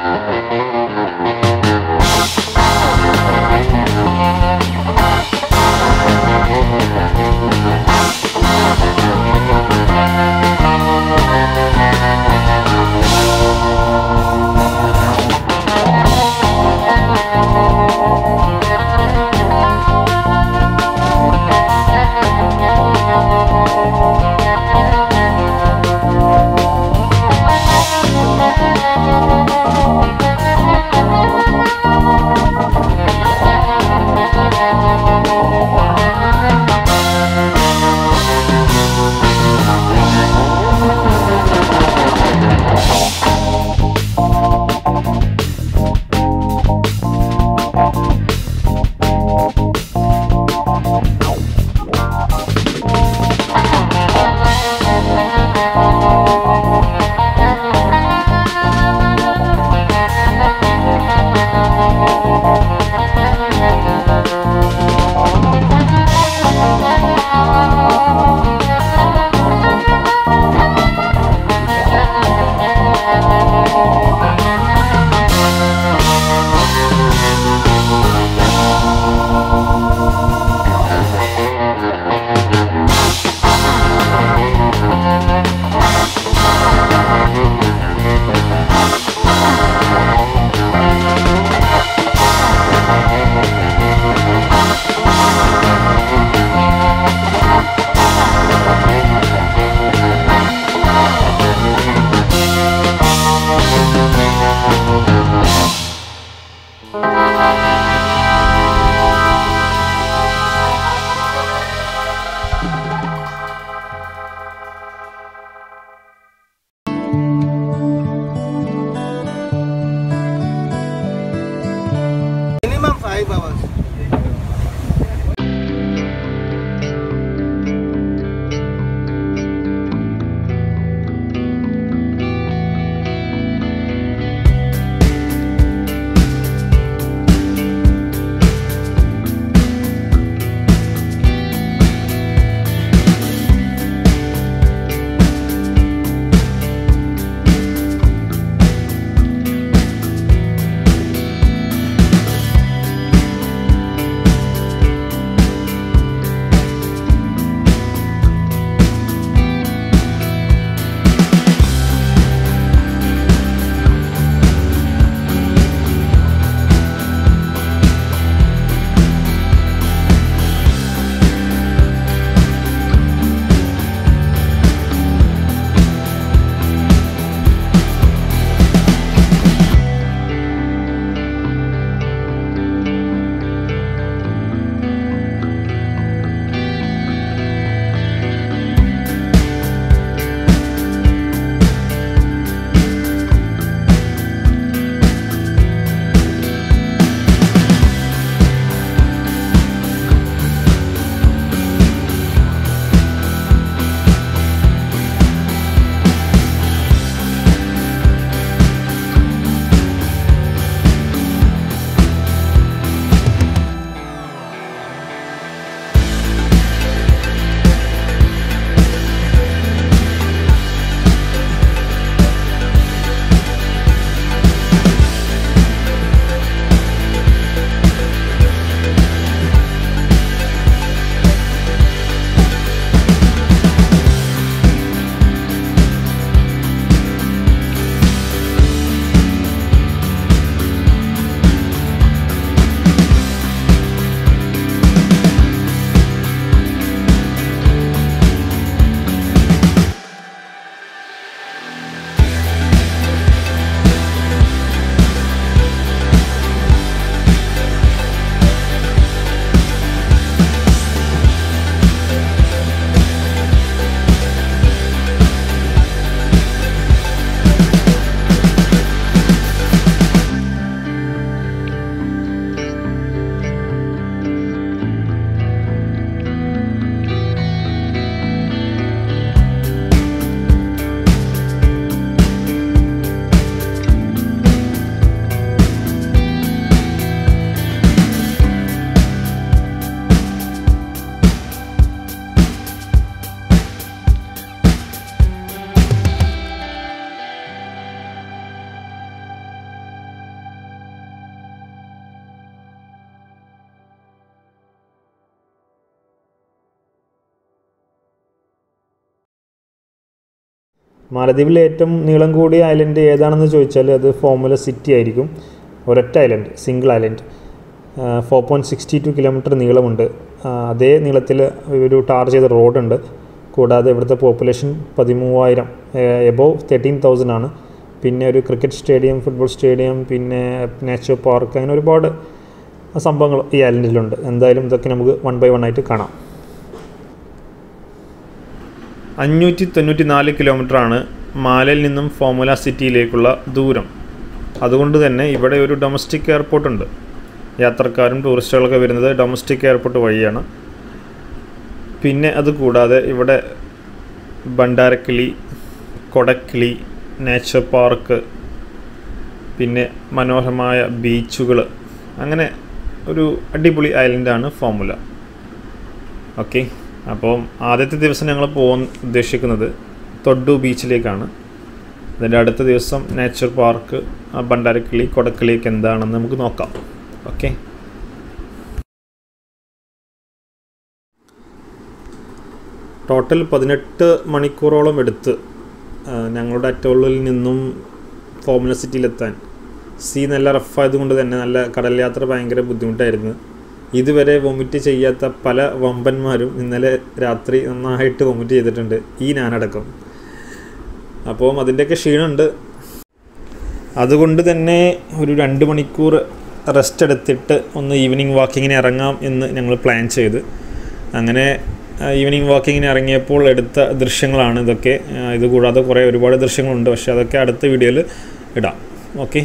Minimum 5 hours. മാലദ്വീപിലെ ഏറ്റവും നീളം കൂടിയ ഐലൻഡ് ഏതാണെന്ന് ചോദിച്ചാൽ അത് ഫോമുല സിറ്റി ആയിരിക്കും ഒരൊറ്റ island single island four point sixty two kilometer നീളമുണ്ട് ആ, അതേ നീളത്തിൽ ഒരു ടാർ ചെയ്ത റോഡുണ്ട് കൂടാതെ ഇവിടുത്തെ പോപ്പുലേഷൻ പതിമൂവായിരം എബോവ് തേർട്ടീൻ തൗസൻഡ് ആണ് പിന്നെ ഒരു ക്രിക്കറ്റ് സ്റ്റേഡിയം ഫുട്ബോൾ സ്റ്റേഡിയം പിന്നെ നാച്ചർ പാർക്ക് അങ്ങനെ ഒരുപാട് സംഭവങ്ങൾ ഈ ഐലൻഡിലുണ്ട് എന്തായാലും ഇതൊക്കെ നമുക്ക് വൺ ബൈ വൺ ആയിട്ട് കാണാം അഞ്ഞൂറ്റി തൊണ്ണൂറ്റി നാല് കിലോമീറ്ററാണ് മാലയിൽ നിന്നും ഫോമുല സിറ്റിയിലേക്കുള്ള ദൂരം അതുകൊണ്ട് തന്നെ ഇവിടെ ഒരു ഡൊമസ്റ്റിക് എയർപോർട്ട് ഉണ്ട് യാത്രക്കാരും ടൂറിസ്റ്റുകളൊക്കെ വരുന്നത് ഡൊമസ്റ്റിക് എയർപോർട്ട് വഴിയാണ് പിന്നെ അതുകൂടാതെ ഇവിടെ ഭണ്ഡാരക്കിളി കൊടക്കിളി നേച്ചർ പാർക്ക് പിന്നെ മനോഹരമായ ബീച്ചുകൾ അങ്ങനെ ഒരു അടിപൊളി ഐലൻഡാണ് ഫോമുല ഓക്കെ അപ്പം ആദ്യത്തെ ദിവസം ഞങ്ങൾ പോകാൻ ഉദ്ദേശിക്കുന്നത് തൊഡ്ഡു ബീച്ചിലേക്കാണ് അതിൻ്റെ അടുത്ത ദിവസം നേച്ചർ പാർക്ക് ആ ഭണ്ഡാരക്കിളി കൊടക്കിളിയൊക്കെ എന്താണെന്ന് നമുക്ക് നോക്കാം ഓക്കെ ടോട്ടൽ പതിനെട്ട് മണിക്കൂറോളം എടുത്ത് ആ, ഞങ്ങളുടെ അറ്റോളിൽ നിന്നും ഫോമുല സിറ്റിയിലെത്താൻ സീ നല്ല റഫായതുകൊണ്ട് തന്നെ നല്ല കടൽ യാത്ര ഭയങ്കര ബുദ്ധിമുട്ടായിരുന്നു ഇതുവരെ വൊമിറ്റ് ചെയ്യാത്ത പല വമ്പന്മാരും ഇന്നലെ രാത്രി നന്നായിട്ട് വൊമിറ്റ് ചെയ്തിട്ടുണ്ട് ഈ ഞാനടക്കം അപ്പോൾ അതിൻ്റെയൊക്കെ ക്ഷീണമുണ്ട് അതുകൊണ്ട് തന്നെ ഒരു രണ്ട് മണിക്കൂർ റെസ്റ്റ് എടുത്തിട്ട് ഒന്ന് ഈവനിങ് വാക്കിങ്ങിന് ഇറങ്ങാം എന്ന് ഞങ്ങൾ പ്ലാൻ ചെയ്ത് അങ്ങനെ ഈവനിങ് വാക്കിങ്ങിന് ഇറങ്ങിയപ്പോൾ എടുത്ത ദൃശ്യങ്ങളാണ് ഇതൊക്കെ ആ, ഇത് കൂടാതെ കുറേ ഒരുപാട് ദൃശ്യങ്ങളുണ്ട് പക്ഷേ അതൊക്കെ അടുത്ത വീഡിയോയിൽ ഇടാം okay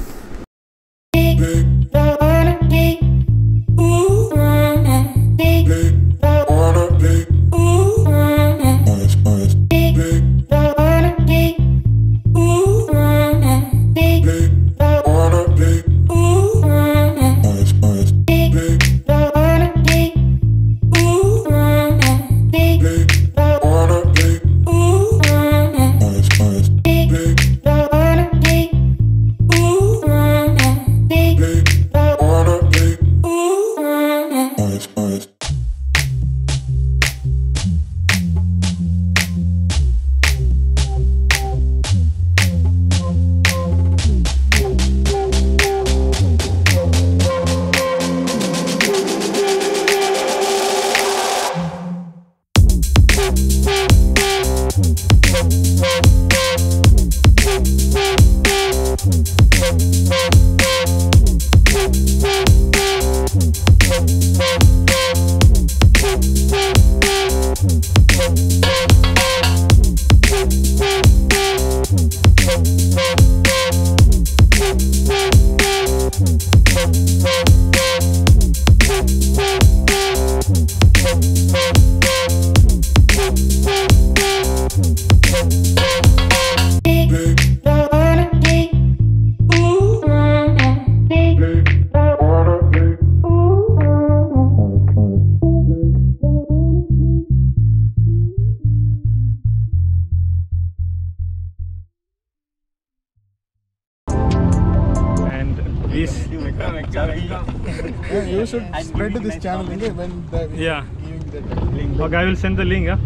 And this, Yeah, you should spread this channel link when the yeah. giving the link. Okay, I will send the link. Yeah?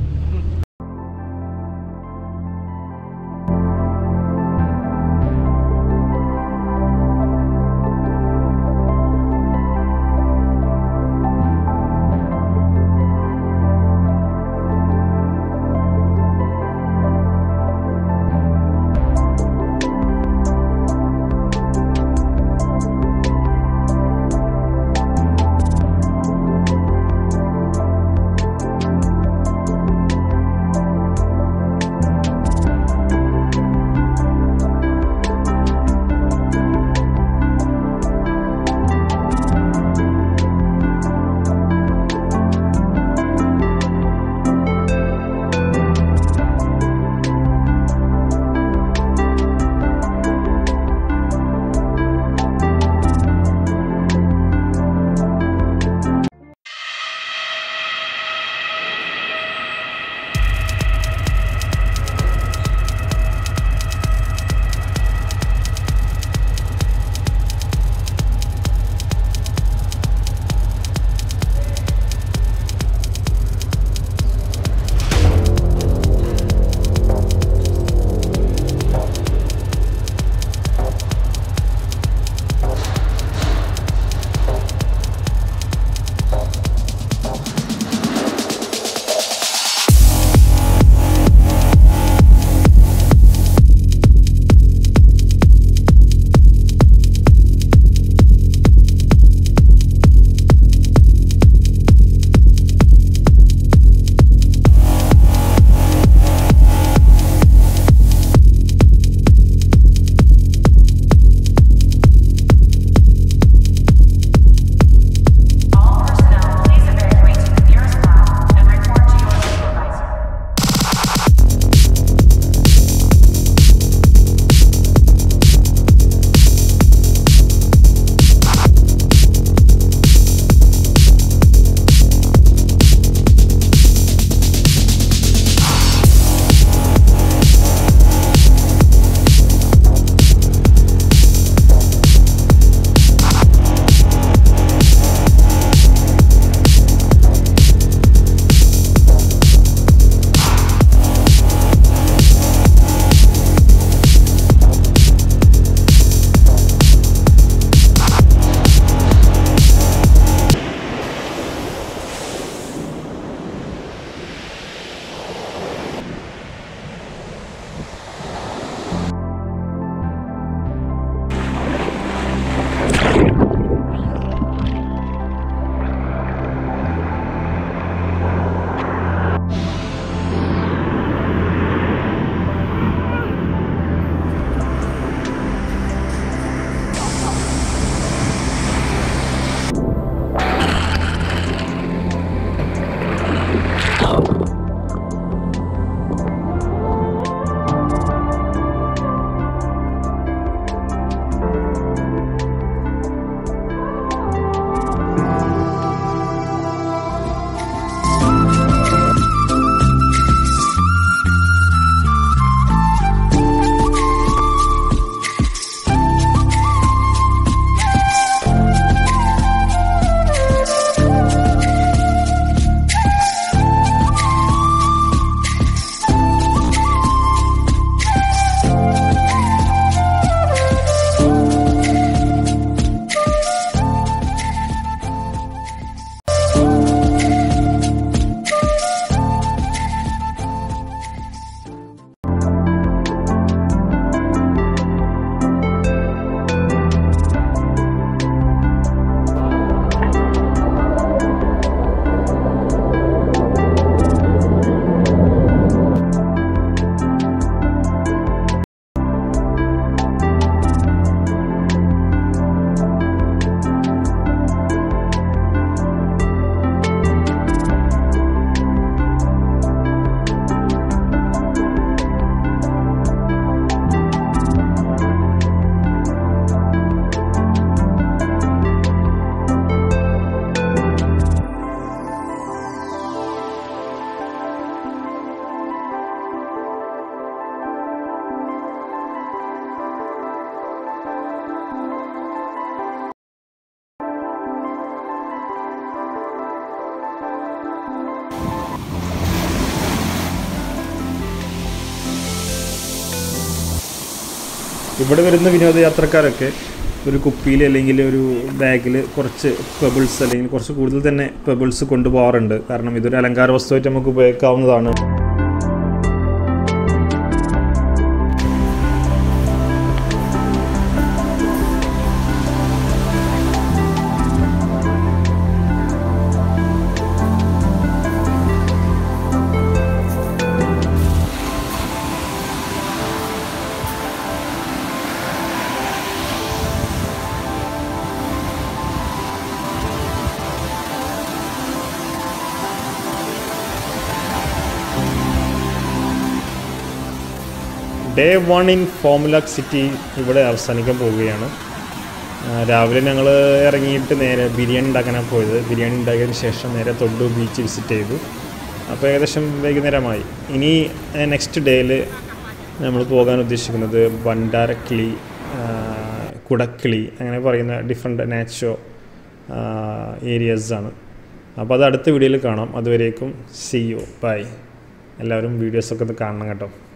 ഇവിടെ വരുന്ന വിനോദയാത്രക്കാരൊക്കെ ഒരു കുപ്പിയിൽ അല്ലെങ്കിൽ ഒരു ബാഗിൽ കുറച്ച് പെബിൾസ് അല്ലെങ്കിൽ കുറച്ച് കൂടുതൽ തന്നെ പെബിൾസ് കൊണ്ടുപോകാറുണ്ട് കാരണം ഇതൊരു അലങ്കാര വസ്തുവായിട്ട് നമുക്ക് ഉപയോഗിക്കാവുന്നതാണ് ഡേ വൺ ഇൻ ഫോമുലാക് സിറ്റി ഇവിടെ അവസാനിക്കാൻ പോവുകയാണ് ആ, രാവിലെ ഞങ്ങൾ ഇറങ്ങിയിട്ട് നേരെ ബിരിയാണി ഉണ്ടാക്കാനാണ് പോയത് ബിരിയാണി ഉണ്ടാക്കിയതിന് ശേഷം നേരെ തൊണ്ടു ബീച്ച് വിസിറ്റ് ചെയ്തു അപ്പോൾ ഏകദേശം വൈകുന്നേരമായി ഇനി നെക്സ്റ്റ് ഡേയിൽ നമ്മൾ പോകാൻ ഉദ്ദേശിക്കുന്നത് ഭണ്ഡാരക്കിളി ആ, കുടക്കിളി അങ്ങനെ പറയുന്ന ഡിഫറെൻറ്റ് നാച്ചോ ഏരിയാസാണ് അപ്പോൾ അത് അടുത്ത വീഡിയോയിൽ കാണാം അതുവരേക്കും സി യു ബൈ എല്ലാവരും വീഡിയോസൊക്കെ ഒന്ന് കാണണം കേട്ടോ